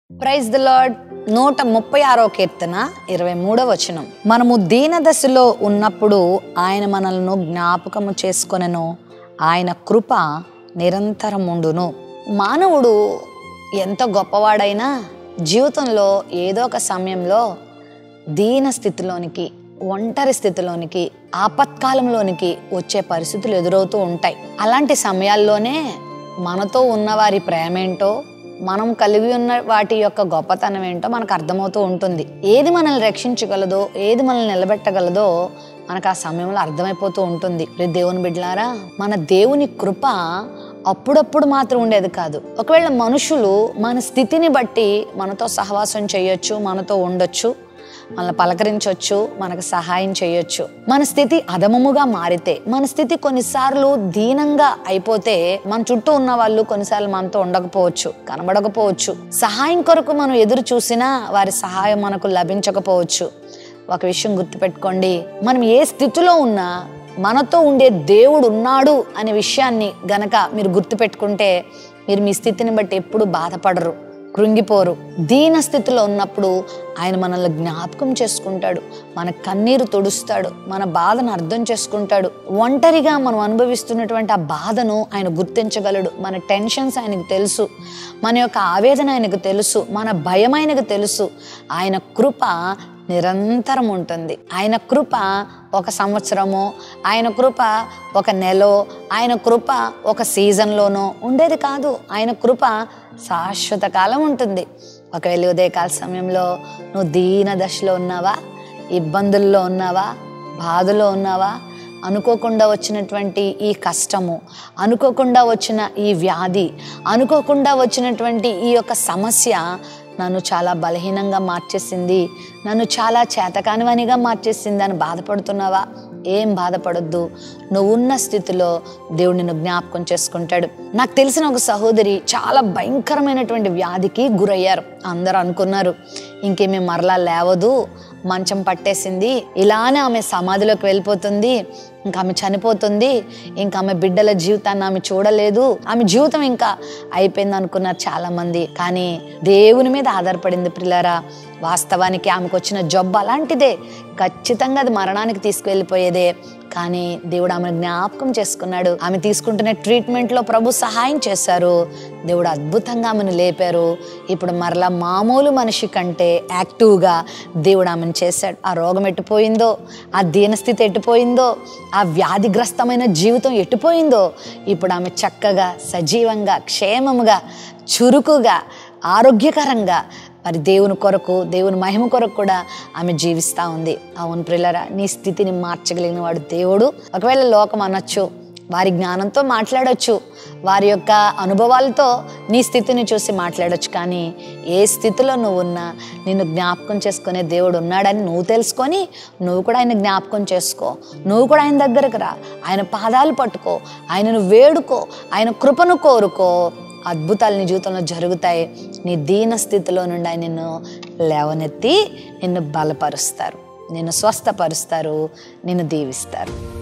praise the lord నూట ముప్పై ఆరో కీర్తన ఇరవై మూడో వచనం మనము దీన దశలో ఉన్నప్పుడు ఆయన మనల్ని జ్ఞాపకము చేసుకొనెను ఆయన కృప నిరంతరం ఉండును మానవుడు ఎంత గొప్పవాడైనా జీవితంలో ఏదో ఒక సమయంలో దీన స్థితిలోనికి ఒంటరి స్థితిలోనికి ఆపత్కాలంలోనికి వచ్చే పరిస్థితులు ఎదురవుతూ ఉంటాయి అలాంటి సమయాల్లోనే మనతో ఉన్నవారి ప్రేమ ఏంటో మనం కలిగి ఉన్న వాటి యొక్క గొప్పతనం ఏంటో మనకు అర్థమవుతూ ఉంటుంది ఏది మనల్ని రక్షించగలదో ఏది మనల్ని నిలబెట్టగలదో మనకు ఆ సమయంలో అర్థమైపోతూ ఉంటుంది రే దేవుని బిడ్డలారా మన దేవుని కృప అప్పుడప్పుడు మాత్రం ఉండేది కాదు ఒకవేళ మనుషులు మన స్థితిని బట్టి మనతో సహవాసం చేయొచ్చు మనతో ఉండొచ్చు మనల్ని పలకరించవచ్చు మనకు సహాయం చేయొచ్చు మన స్థితి అధమముగా మారితే మన స్థితి కొన్నిసార్లు దీనంగా అయిపోతే మన చుట్టూ ఉన్న వాళ్ళు కొన్నిసార్లు మనతో ఉండకపోవచ్చు కనబడకపోవచ్చు సహాయం కొరకు మనం ఎదురు చూసినా వారి సహాయం మనకు లభించకపోవచ్చు ఒక విషయం గుర్తుపెట్టుకోండి మనం ఏ స్థితిలో ఉన్నా మనతో ఉండే దేవుడు ఉన్నాడు అనే విషయాన్ని గనక మీరు గుర్తుపెట్టుకుంటే మీరు మీ స్థితిని బట్టి ఎప్పుడు బాధపడరు కృంగిపోరు దీన స్థితిలో ఉన్నప్పుడు ఆయన మనల్ని జ్ఞాపకం చేసుకుంటాడు మన కన్నీరు తుడుస్తాడు మన బాధను అర్థం చేసుకుంటాడు ఒంటరిగా మనం అనుభవిస్తున్నటువంటి ఆ బాధను ఆయన గుర్తించగలడు మన టెన్షన్స్ ఆయనకు తెలుసు మన యొక్క ఆవేదన ఆయనకు తెలుసు మన భయం ఆయనకు తెలుసు ఆయన కృప నిరంతరం ఉంటుంది ఆయన కృప ఒక సంవత్సరమో ఆయన కృప ఒక నెలో ఆయన కృప ఒక సీజన్లోనో ఉండేది కాదు ఆయన కృప శాశ్వత కాలం ఉంటుంది ఒకవేళ ఉదయకాల సమయంలో నువ్వు దీన దశలో ఉన్నావా ఇబ్బందుల్లో ఉన్నావా బాధలో ఉన్నావా అనుకోకుండా వచ్చినటువంటి ఈ కష్టము అనుకోకుండా వచ్చిన ఈ వ్యాధి అనుకోకుండా వచ్చినటువంటి ఈ యొక్క సమస్య నన్ను చాలా బలహీనంగా మార్చేసింది నన్ను చాలా చేతకానివనిగా మార్చేసింది అని బాధపడుతున్నావా ఏం బాధపడొద్దు నువ్వు ఉన్న స్థితిలో దేవుడు నిన్ను జ్ఞాపకం చేసుకుంటాడు నాకు తెలిసిన ఒక సహోదరి చాలా భయంకరమైనటువంటి వ్యాధికి గురయ్యారు అందరూ అనుకున్నారు ఇంకేమీ మరలా లేవదు మంచం పట్టేసింది ఇలానే ఆమె సమాధిలోకి వెళ్ళిపోతుంది ఇంకా ఆమె చనిపోతుంది ఇంకా ఆమె బిడ్డల జీవితాన్ని ఆమె చూడలేదు ఆమె జీవితం ఇంకా అయిపోయింది అనుకున్నారు చాలామంది కానీ దేవుని మీద ఆధారపడింది పిల్లరా వాస్తవానికి ఆమెకు వచ్చిన జబ్బు అలాంటిదే ఖచ్చితంగా అది మరణానికి తీసుకువెళ్ళిపోయేదే కానీ దేవుడు ఆమెను జ్ఞాపకం చేసుకున్నాడు ఆమె తీసుకుంటున్న ట్రీట్మెంట్లో ప్రభు సహాయం చేశారు దేవుడు అద్భుతంగా ఆమెను లేపారు ఇప్పుడు మరలా మామూలు మనిషి కంటే యాక్టివ్గా దేవుడు ఆమెను చేశాడు ఆ రోగం ఎట్టుపోయిందో ఆ దీనస్థితి ఎట్టుపోయిందో ఆ వ్యాధిగ్రస్తమైన జీవితం ఎట్టుపోయిందో ఇప్పుడు ఆమె చక్కగా సజీవంగా క్షేమముగా చురుకుగా ఆరోగ్యకరంగా మరి దేవుని కొరకు దేవుని మహిమ కొరకు కూడా ఆమె జీవిస్తూ ఉంది అవును ప్రిల్లరా నీ స్థితిని మార్చగలిగిన వాడు దేవుడు ఒకవేళ లోకం అనొచ్చు వారి జ్ఞానంతో మాట్లాడొచ్చు వారి యొక్క అనుభవాలతో నీ స్థితిని చూసి మాట్లాడొచ్చు కానీ ఏ స్థితిలో నువ్వు ఉన్నా నిన్ను జ్ఞాపకం చేసుకునే దేవుడు ఉన్నాడని నువ్వు తెలుసుకొని నువ్వు కూడా ఆయన జ్ఞాపకం చేసుకో నువ్వు కూడా ఆయన దగ్గరకు రా ఆయన పాదాలు పట్టుకో ఆయనను వేడుకో ఆయన కృపను కోరుకో అద్భుతాలు నీ జీవితంలో జరుగుతాయి నీ దీన స్థితిలో నుండి ఆయన నిన్ను లేవనెత్తి నిన్ను బలపరుస్తారు నిన్ను స్వస్థపరుస్తారు నిన్ను దీవిస్తారు